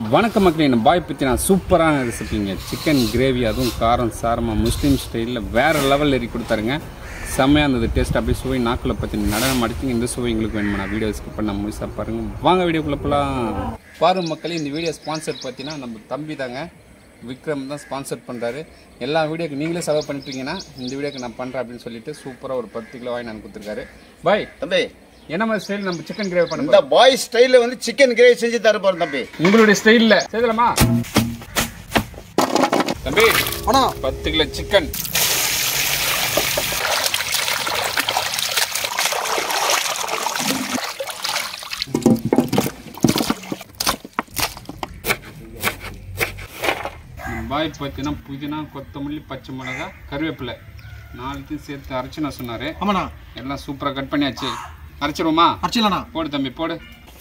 வணக்கம் மக்களே நம்ம பாய் பற்றி நான் சூப்பரான ரெசிபிங்க சிக்கன் கிரேவி அதுவும் காரம் சாரமாக முஸ்லீம் ஸ்டைலில் வேறு லெவல் ஏறி கொடுத்தாருங்க செம்மையாக இருந்தது டேஸ்ட் அப்படியே சுவை நாக்கில் பற்றி நடனம் அடிச்சிங்க இந்த சுவை உங்களுக்கு வேணுமா நான் வீடியோ ஸ்கிப் பண்ண முழுசாக பாருங்கள் வாங்க வீடியோக்குள்ளே போகலாம் பாருங்க மக்களே இந்த வீடியோ ஸ்பான்சர் பார்த்தீங்கன்னா நம்ம தம்பி தாங்க விக்ரம் தான் ஸ்பான்சர் பண்ணுறாரு எல்லா வீடியோக்கு நீங்களே செலவு பண்ணிட்டீங்கன்னா இந்த வீடியோக்கு நான் பண்ணுறேன் அப்படின்னு சொல்லிட்டு சூப்பராக ஒரு பத்து கிலோ வாங்கி நான் கொடுத்துருக்காரு பாய் தம்பி என்ன மாதிரி ஸ்டைல் நம்ம சிக்கன் கிரேவி பண்ண இந்த பாய் ஸ்டைல்ல வந்து சிக்கன் கிரேவி செஞ்சு தர போறோம் தம்பி உங்களுடைய ஸ்டைல்ல செய்யலாமா தம்பி அண்ணா பத்து கிலோ சிக்கன் பாய் பார்த்தீங்கன்னா புதினா கொத்தமல்லி பச்சை மிளகா கருவேப்பிலை நாலுத்தையும் சேர்த்து அரைச்சு நான் சொன்னார் ஆமாண்ணா எல்லாம் சூப்பராக கட் பண்ணியாச்சு அரைச்சிருவோமா அடிச்சிடலாண்ணா போடு தம்பி போடு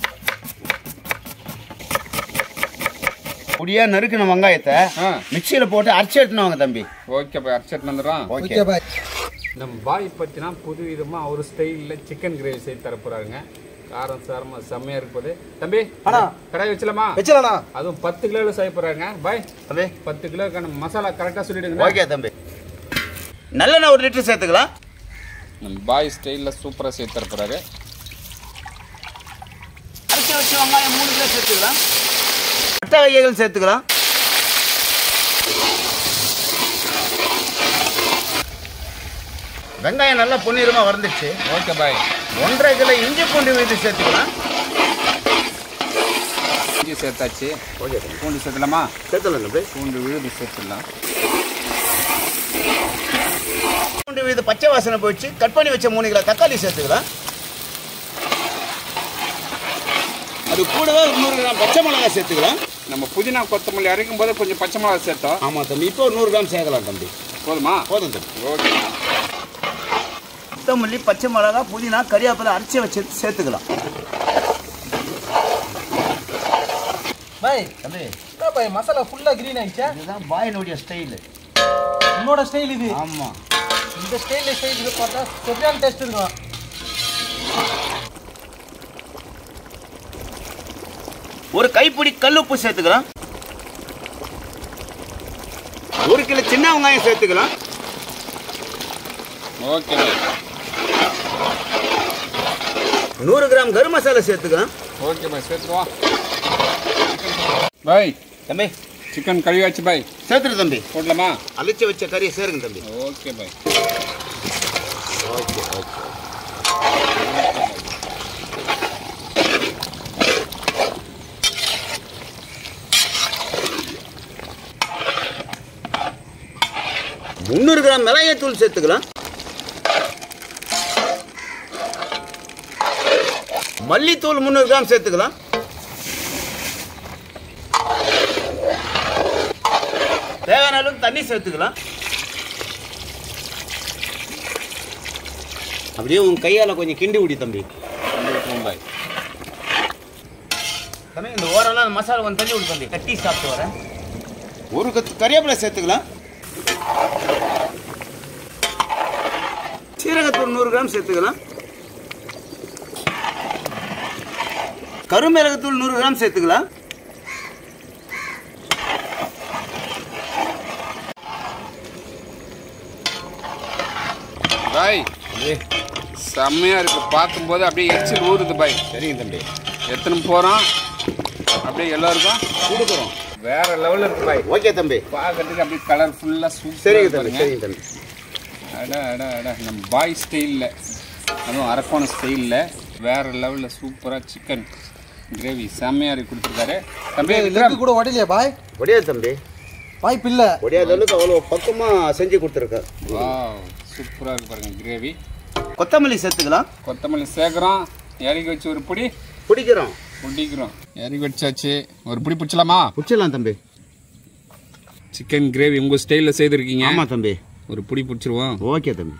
பொடியா நறுக்கின வெங்காயத்தை ஆ மிக்சியில போட்டு அரைச்சி எடுத்துன்னு வாங்க தம்பி ஓகே பாய் அரைச்சிட்டு வந்துடுறான் ஓகே ஓகே பாய் நம்ம பாய் பற்றினா புது விதமாக அவர் ஸ்டைலில் சிக்கன் கிரேவி செய்து தர போகிறாருங்க காரம் சாரமாக செம்மையாக இருப்பது தம்பி அண்ணா. கடாய் வச்சலாமா வச்சிடலாண்ணா அதுவும் பத்து கிலோவில் செய்ய போகிறாங்க பாய் தம்பி பத்து கிலோக்கான மசாலா கரெக்டாக சொல்லிடுங்க ஓகே தம்பி நல்லெண்ணெய் ஒரு லிட்டர் சேர்த்துக்கலாம் நம்ம பாய் ஸ்டைலில் சூப்பராக செய்து தர போகிறாரு அரைச்சி வச்ச வெங்காயம் மூணு கிலோ சேர்த்துக்கலாம் பட்டை வகைகள் சேர்த்துக்கலாம் வெங்காயம் நல்லா பொன்னிறமா வறந்துச்சு ஓகே பாய் ஒன்றரை கிலோ இஞ்சி பூண்டு வீட்டு சேர்த்துக்கலாம் இஞ்சி சேர்த்தாச்சு ஓகே பூண்டு சேர்த்துலாமா சேர்த்துலாம் தம்பி பூண்டு விழுது சேர்த்துடலாம் பூண்டு வீது பச்சை வாசனை போயிடுச்சு கட் பண்ணி வச்ச மூணு கிலோ தக்காளி சேர்த்துக்கலாம் அது கூடவே ஒரு நூறு கிராம் பச்சை மிளகாய் சேர்த்துக்கலாம் நம்ம புதினா கொத்தமல்லி அரைக்கும் போது கொஞ்சம் பச்சை மிளகா சேர்த்தோம் ஆமாம் தம்பி இப்போ ஒரு நூறு கிராம் சேர்க்கலாம் தம்பி போதுமா போதும் தம்பி ஓகே கொத்தமல்லி பச்சை மிளகாய் புதினா கறிவேப்பிலை அரைச்சி வச்சு சேர்த்துக்கலாம் பாய் தம்பி என்ன பாய் மசாலா ஃபுல்லாக க்ரீன் ஆயிடுச்சா இதுதான் பாயினுடைய ஸ்டைலு உன்னோட ஸ்டைல் இது ஆமாம் இந்த ஸ்டைலில் செய்து பார்த்தா சரியான டேஸ்ட் இருக்கும் ஒரு கைப்பிடி கல்லுப்பு சேர்த்துக்கலாம் ஒரு கிலோ சின்ன வெங்காயம் சேர்த்துக்கலாம் ஓகே பாய் நூறு கிராம் கரும் மசாலா சேர்த்துக்கலாம் ஓகே பாய் சேர்த்துருவா பாய் தம்பி சிக்கன் கழுவியாச்சு பாய் சேர்த்துரு தம்பி போடலாமா அழிச்சு வச்ச கறியை சேருங்க தம்பி ஓகே பாய் ஓகே ஓகே முந்நூறு கிராம் மிளகாய்த்தூள் சேர்த்துக்கலாம் மல்லித்தூள் முந்நூறு கிராம் சேர்த்துக்கலாம் தேவையான அளவுக்கு தண்ணி சேர்த்துக்கலாம் அப்படியே உன் கையால் கொஞ்சம் கிண்டி விடி தம்பி பாய் தம்பி இந்த ஓரெல்லாம் அந்த மசாலா கொஞ்சம் தண்ணி விடு தம்பி கட்டி சாப்பிட்டு வரேன் ஒரு கத்து கறிவேப்பிலை சேர்த்துக்கலாம் சீரகத்தூள் நூறு கிராம் சேர்த்துக்கலாம் கருமிளகுத்தூள் நூறு கிராம் சேர்த்துக்கலாம் பாய் செம்மையா இருக்கு பார்க்கும்போது அப்படியே எச்சில் ஊறுது பாய் சரிங்க தம்பி எத்தனை போகிறோம் அப்படியே எல்லாருக்கும் கொடுக்குறோம் வேற லெவலில் இருக்கு பாய் ஓகே தம்பி பார்க்கறதுக்கு அப்படியே கலர்ஃபுல்லாக சரிங்க சூப்பர் தம்பி சரிங்க தம்பி அட அட அட நம்ம பாய் ஸ்டைலில் அதுவும் அரக்கோண ஸ்டைலில் வேற லெவலில் சூப்பராக சிக்கன் கிரேவி செம்மையாக இருக்கு கொடுத்துருக்காரு தம்பி லெக்கு விக்ரம் கூட உடையிலையா பாய் ஒடியாது தம்பி வாய்ப்பு இல்லை ஒடியாத அளவுக்கு அவ்வளோ பக்கமாக செஞ்சு கொடுத்துருக்கேன் வா சூப்பராக இருக்கு பாருங்க கிரேவி கொத்தமல்லி சேர்த்துக்கலாம் கொத்தமல்லி சேர்க்குறோம் இறக்கி வச்சு ஒரு பிடி பிடிக்கிறோம் பிடிக்கிறோம் இறக்கி வச்சாச்சு ஒரு பிடி பிடிச்சலாமா பிடிச்சிடலாம் தம்பி சிக்கன் கிரேவி உங்கள் ஸ்டைலில் செய்திருக்கீங்க ஆமாம் தம்பி ஒரு பிடி பிடிச்சிருவோம் ஓகே தம்பி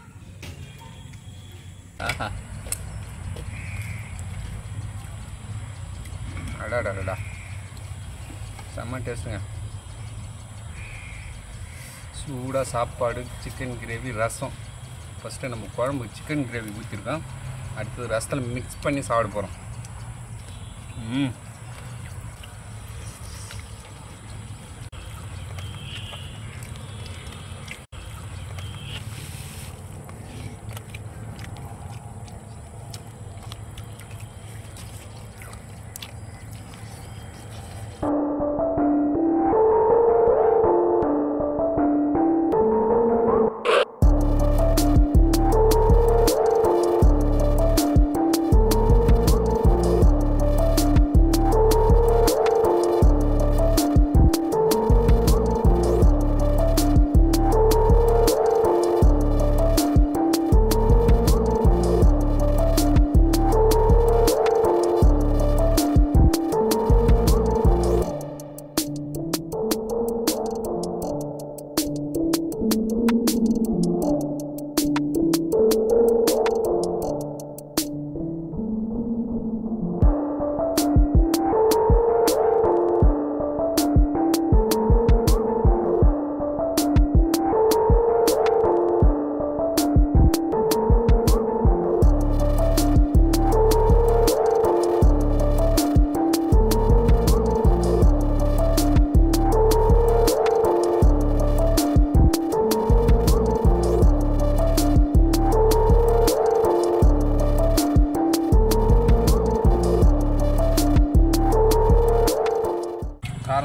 அடாடாடா செம்ம டேஸ்ட்டுங்க சூடாக சாப்பாடு சிக்கன் கிரேவி ரசம் ஃபஸ்ட்டு நம்ம குழம்பு சிக்கன் கிரேவி ஊற்றிருக்கோம் அடுத்தது ரசத்தில் மிக்ஸ் பண்ணி சாப்பிட போகிறோம் ம்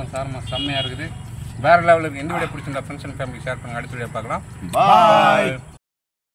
சாரமாக செம்மையாக இருக்குது வேறு லெவலுக்கு எந்த வீடியோ பிடிச்சிருந்தா ஃப்ரெண்ட்ஸ் அண்ட் ஃபேமிலி ஷேர் பண்ணுங்க அடுத்த வீடியோ பார்க்கலாம் பாய்